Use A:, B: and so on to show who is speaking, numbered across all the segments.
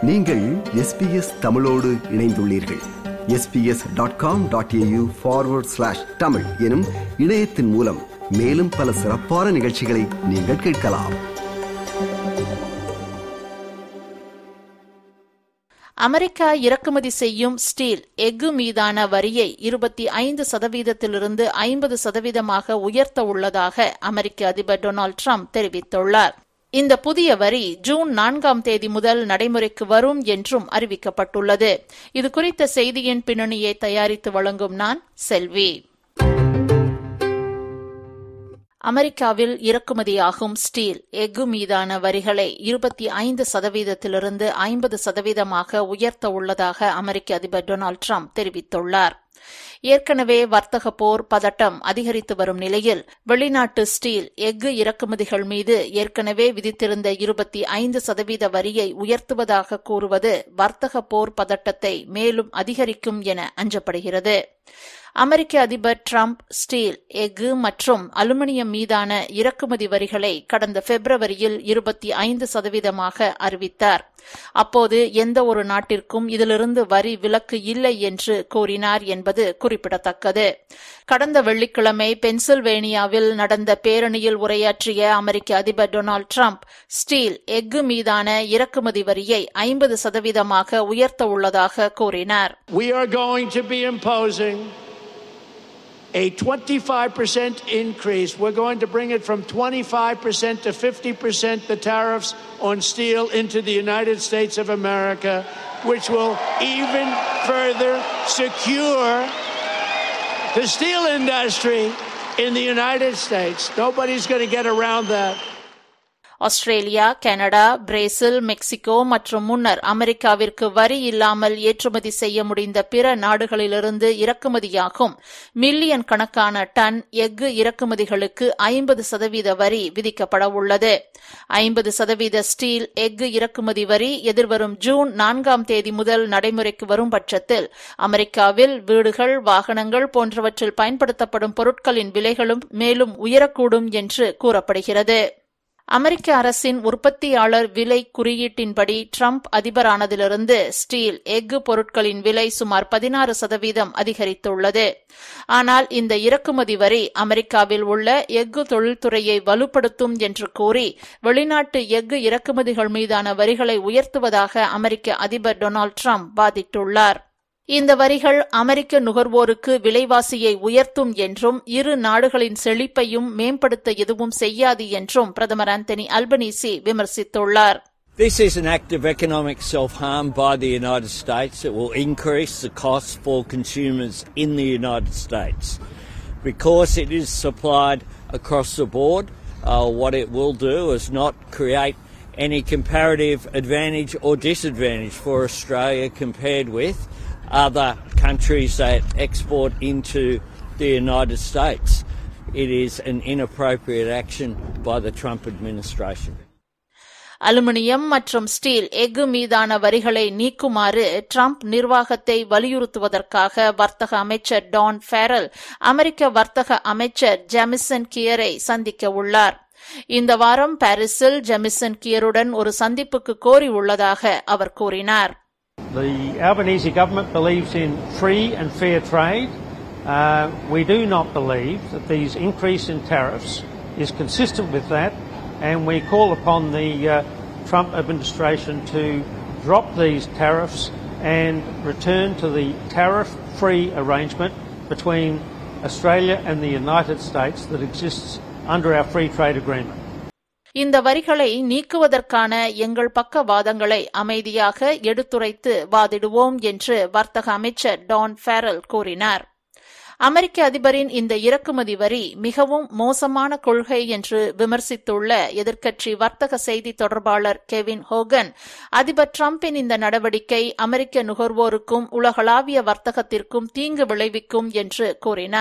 A: நீங்கள் எஸ்பிஎஸ் தமிழோடு இணைந்துள்ளீர்கள் SBS dot com dot AU forward slash Tamil எனும் இணையத்தின் மூலம் மேலும் பல சிறப்பான நிகழ்ச்சிகளை நீங்கள் கேட்கலாம்
B: அமெரிக்கா இறக்குமதி செய்யும் ஸ்டீல் எஃகு மீதான வரியை இருபத்தி ஐந்து சதவீதத்திலிருந்து ஐம்பது சதவீதமாக உயர்த்த உள்ளதாக அமெரிக்க அதிபர் டொனால்டு ட்ரம்ப் தெரிவித்துள்ளார் இந்த புதிய வரி ஜூன் நான்காம் தேதி முதல் நடைமுறைக்கு வரும் என்றும் அறிவிக்கப்பட்டுள்ளது இது குறித்த செய்தியின் பின்னணியை தயாரித்து வழங்கும் நான் செல்வி அமெரிக்காவில் இறக்குமதியாகும் ஸ்டீல் எஃகு மீதான வரிகளை இருபத்தி ஐந்து சதவீதத்திலிருந்து ஐம்பது சதவீதமாக உயர்த்த உள்ளதாக அமெரிக்க அதிபர் டொனால்டு ட்ரம்ப் தெரிவித்துள்ளார் ஏற்கனவே வர்த்தக போர் பதட்டம் அதிகரித்து வரும் நிலையில் வெளிநாட்டு ஸ்டீல் எஃகு இறக்குமதிகள் மீது ஏற்கனவே விதித்திருந்த இருபத்தி ஐந்து சதவீத வரியை உயர்த்துவதாக கூறுவது வர்த்தக போர் பதட்டத்தை மேலும் அதிகரிக்கும் என அஞ்சப்படுகிறது அமெரிக்க அதிபர் டிரம்ப் ஸ்டீல் எஃகு மற்றும் அலுமினியம் மீதான இறக்குமதி வரிகளை கடந்த பிப்ரவரியில் இருபத்தி ஐந்து சதவீதமாக அறிவித்தார் அப்போது எந்த ஒரு நாட்டிற்கும் இதிலிருந்து வரி விலக்கு இல்லை என்று கூறினார் என்பது குறிப்பிடத்தக்கது கடந்த வெள்ளிக்கிழமை பென்சில்வேனியாவில் நடந்த பேரணியில் உரையாற்றிய அமெரிக்க அதிபர் டொனால்டு டிரம்ப் ஸ்டீல் எஃகு மீதான இறக்குமதி வரியை ஐம்பது சதவீதமாக உயர்த்த உள்ளதாக கூறினார்
C: We are going to be imposing a 25% increase. We're going to bring it from 25% to 50% the tariffs on steel into the United States of America, which will even further secure the steel industry in the United States. Nobody's going to get around that.
B: Australia Canada Brazil Mexico மற்றும் முன்னர் அமெரிக்காவிற்கு வரி இல்லாமல் ஏற்றுமதி செய்ய முடிந்த பிற நாடுகளிலிருந்து இறக்குமதியாகும் மில்லியன் கணக்கான டன் எஃகு இறக்குமதிகளுக்கு ஐம்பது சதவீத வரி விதிக்கப்பட உள்ளது ஐம்பது சதவீத ஸ்டீல் எஃகு இறக்குமதி வரி எதிர்வரும் ஜூன் நான்காம் தேதி முதல் நடைமுறைக்கு வரும் பட்சத்தில் அமெரிக்காவில் வீடுகள் வாகனங்கள் போன்றவற்றில் பயன்படுத்தப்படும் பொருட்களின் விலைகளும் மேலும் உயரக்கூடும் என்று கூறப்படுகிறது அமெரிக்க அரசின் உற்பத்தியாளர் விலை குறியீட்டின்படி டிரம்ப் அதிபரானதிலிருந்து ஸ்டீல் எஃகு பொருட்களின் விலை சுமார் பதினாறு சதவீதம் அதிகரித்துள்ளது ஆனால் இந்த இறக்குமதி வரி அமெரிக்காவில் உள்ள எஃகு தொழில்துறையை வலுப்படுத்தும் என்று கூறி வெளிநாட்டு எஃகு இறக்குமதிகள் மீதான வரிகளை உயர்த்துவதாக அமெரிக்க அதிபர் டொனால்டு டிரம்ப் வாதிட்டுள்ளார் இந்த வரிகள் அமெரிக்க நுகர்வோருக்கு விலைவாசியை உயர்த்தும் என்றும் இரு நாடுகளின் செழிப்பையும் மேம்படுத்த எதுவும் செய்யாது என்றும் பிரதமர் ஆந்தனி அல்பனீசி விமர்சித்துள்ளார்
D: This is an act of economic self-harm by the United States. It will increase the costs for consumers in the United States. Because it is supplied across the board, uh, what it will do is not create any comparative advantage or disadvantage for Australia compared with other countries that export into the United States. It is an inappropriate action by the Trump administration.
B: Aluminium மற்றும் steel எஃகு மீதான வரிகளை நீக்குமாறு Trump நிர்வாகத்தை வலியுறுத்துவதற்காக வர்த்தக அமைச்சர் Don ஃபேரல் அமெரிக்க வர்த்தக அமைச்சர் Jamieson கியரை சந்திக்க உள்ளார் இந்த வாரம் பாரிஸில் ஜெமிசன் கியருடன் ஒரு சந்திப்புக்கு கோரி உள்ளதாக அவர் கூறினார்
E: The Albanese government believes in free and fair trade. Uh, we do not believe that these increase in tariffs is consistent with that, and we call upon the uh, Trump administration to drop these tariffs and return to the tariff-free arrangement between Australia and the United States that exists under our free trade agreement.
B: இந்த வரிகளை நீக்குவதற்கான எங்கள் பக்க வாதங்களை அமைதியாக எடுத்துரைத்து வாதிடுவோம் என்று வர்த்தக அமைச்சர் டான் ஃபேரல் கூறினார் அமெரிக்க அதிபரின் இந்த இறக்குமதி வரி மிகவும் மோசமான கொள்கை என்று விமர்சித்துள்ள எதிர்க்கட்சி வர்த்தக செய்தி தொடர்பாளர் கெவின் ஹோகன் அதிபர் டிரம்பின் இந்த நடவடிக்கை அமெரிக்க நுகர்வோருக்கும் உலகளாவிய வர்த்தகத்திற்கும் தீங்கு விளைவிக்கும் என்று கூறினார்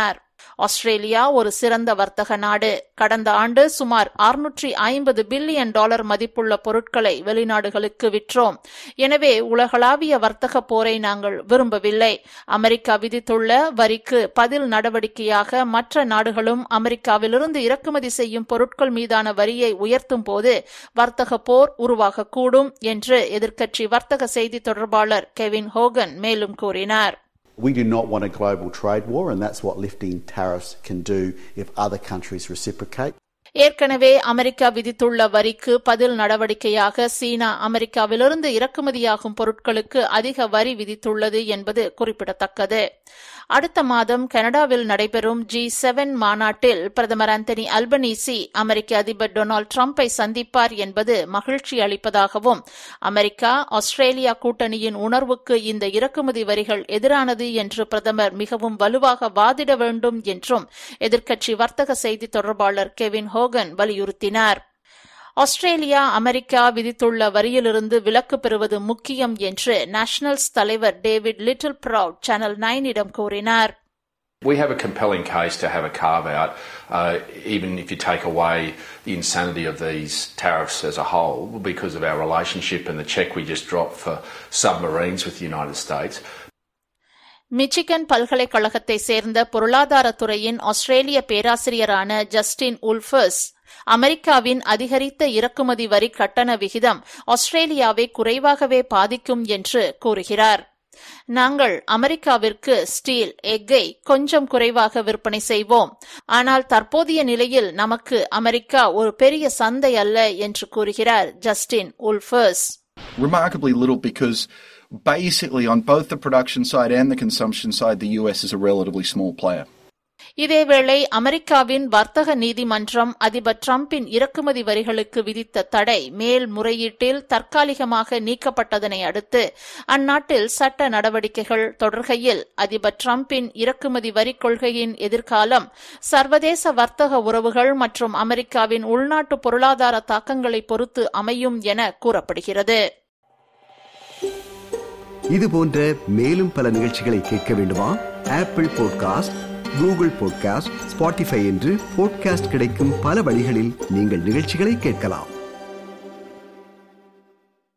B: ஆஸ்திரேலியா ஒரு சிறந்த வர்த்தக நாடு கடந்த ஆண்டு சுமார் அறுநூற்றி ஐம்பது பில்லியன் டாலர் மதிப்புள்ள பொருட்களை வெளிநாடுகளுக்கு விற்றோம் எனவே உலகளாவிய வர்த்தக போரை நாங்கள் விரும்பவில்லை அமெரிக்கா விதித்துள்ள வரிக்கு பதில் நடவடிக்கையாக மற்ற நாடுகளும் அமெரிக்காவிலிருந்து இறக்குமதி செய்யும் பொருட்கள் மீதான வரியை உயர்த்தும் போது வர்த்தக போர் உருவாகக்கூடும் என்று எதிர்க்கட்சி வர்த்தக செய்தி தொடர்பாளர் கெவின் ஹோகன் மேலும் கூறினார்
F: We do not want a global trade war, and that's what lifting tariffs can do if other countries reciprocate.
B: ஏற்கனவே அமெரிக்கா விதித்துள்ள வரிக்கு பதில் நடவடிக்கையாக சீனா அமெரிக்காவிலிருந்து இறக்குமதியாகும் பொருட்களுக்கு அதிக வரி விதித்துள்ளது என்பது குறிப்பிடத்தக்கது அடுத்த மாதம் கனடாவில் நடைபெறும் ஜி செவன் மாநாட்டில் பிரதமர் அந்தனி அல்பனீசி அமெரிக்க அதிபர் டொனால்டு டிரம்பை சந்திப்பார் என்பது மகிழ்ச்சி அளிப்பதாகவும் அமெரிக்கா ஆஸ்திரேலியா கூட்டணியின் உணர்வுக்கு இந்த இறக்குமதி வரிகள் எதிரானது என்று பிரதமர் மிகவும் வலுவாக வாதிட வேண்டும் என்றும் எதிர்க்கட்சி வர்த்தக செய்தி தொடர்பாளர் கெவின் ஹோகன் வலியுறுத்தினார் ஆஸ்திரேலியா அமெரிக்கா விதித்துள்ள வரியிலிருந்து விலக்கு பெறுவது முக்கியம் என்று நேஷனல்ஸ் தலைவர் டேவிட் லிட்டில் ப்ரவுட் சேனல் நைனிடம் கூறினார்
G: We have a compelling case to have a carve out, uh, even if you take away the insanity of these tariffs as a whole, because of our relationship and the check we just dropped for submarines with the United States.
B: Michigan பல்கலைக்கழகத்தை சேர்ந்த பொருளாதாரத்துறையின் ஆஸ்திரேலிய பேராசிரியரான Justin உல்ஃபர்ஸ் அமெரிக்காவின் அதிகரித்த இறக்குமதி வரி கட்டண விகிதம் ஆஸ்திரேலியாவை குறைவாகவே பாதிக்கும் என்று கூறுகிறார் நாங்கள் அமெரிக்காவிற்கு ஸ்டீல் எக்கை கொஞ்சம் குறைவாக விற்பனை செய்வோம் ஆனால் தற்போதைய நிலையில் நமக்கு அமெரிக்கா ஒரு பெரிய சந்தை அல்ல என்று கூறுகிறார் Justin Wolfers
H: Remarkably little because basically on both the production side and the consumption side, the US is a relatively small player.
B: இதேவேளை அமெரிக்காவின் வர்த்தக நீதிமன்றம் அதிபர் டிரம்பின் இறக்குமதி வரிகளுக்கு விதித்த தடை மேல்முறையீட்டில் தற்காலிகமாக நீக்கப்பட்டதனை அடுத்து அந்நாட்டில் சட்ட நடவடிக்கைகள் தொடர்கையில் அதிபர் டிரம்பின் இறக்குமதி வரி கொள்கையின் எதிர்காலம் சர்வதேச வர்த்தக உறவுகள் மற்றும் அமெரிக்காவின் உள்நாட்டு பொருளாதார தாக்கங்களை பொறுத்து அமையும் என கூறப்படுகிறது
A: இது போன்ற மேலும் பல நிகழ்ச்சிகளை கேட்க வேண்டுமா Apple podcast Google podcast Spotify என்று பாட்காஸ்ட் கிடைக்கும் பல வழிகளில் நீங்கள் நிகழ்ச்சிகளை கேட்கலாம்